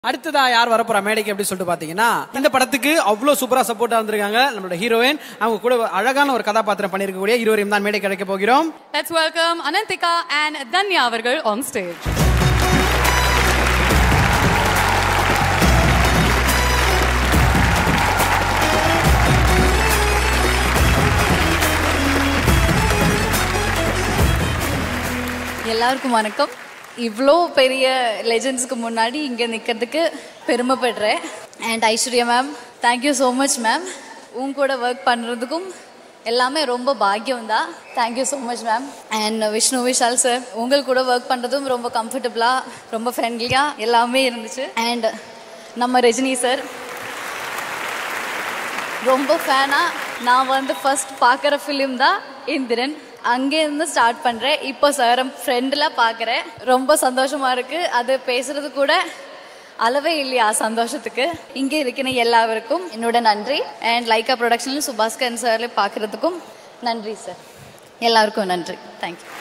அடுத்ததா யார் வரப்போறா மேடைக்கு அப்படின்னு சொல்லிட்டு பாத்தீங்கன்னா இந்த படத்துக்கு அவ்வளவு சூப்பரா சப்போர்ட்டா வந்திருக்காங்க நம்மளோட ஹீரோயின் அவங்க கூட அழகான ஒரு கதாபாத்திரம் பண்ணிருக்கக்கூடிய இருவரையும் தான் மேடை கிடைக்க போகிறோம் Let's welcome Anantika and Danya அவர்கள் on stage. எல்லாருக்கும் வணக்கம் இவ்வளோ பெரிய லெஜண்ட்ஸ்க்கு முன்னாடி இங்கே நிற்கிறதுக்கு பெருமைப்படுறேன் and Aishwarya ma'am thank you so much ma'am உங்க கூட ஒர்க் பண்ணுறதுக்கும் எல்லாமே ரொம்ப பாக்கியம் தான் thank you so much ma'am and Vishnu Vishal sir உங்கள் கூட ஒர்க் பண்ணுறதும் ரொம்ப கம்ஃபர்டபுளாக ரொம்ப ஃப்ரெண்ட்லியாக எல்லாமே இருந்துச்சு அண்ட் நம்ம ரஜினி சார் ரொம்ப ஃபேனாக நான் வந்து ஃபர்ஸ்ட் பார்க்குற ஃபிலிம் தான் இந்திரன் அங்கேருந்து ஸ்டார்ட் பண்ணுறேன் இப்போ சார் ஃப்ரெண்டில் பார்க்குறேன் ரொம்ப சந்தோஷமாக இருக்குது அது பேசுறது கூட அளவே இல்லையா சந்தோஷத்துக்கு இங்கே இருக்கிற எல்லாருக்கும் என்னோட நன்றி அண்ட் லைக்கா ப்ரொடக்ஷன்லையும் சுபாஸ்கரன் சார்ல பார்க்குறதுக்கும் நன்றி சார் எல்லாருக்கும் நன்றி தேங்க்யூ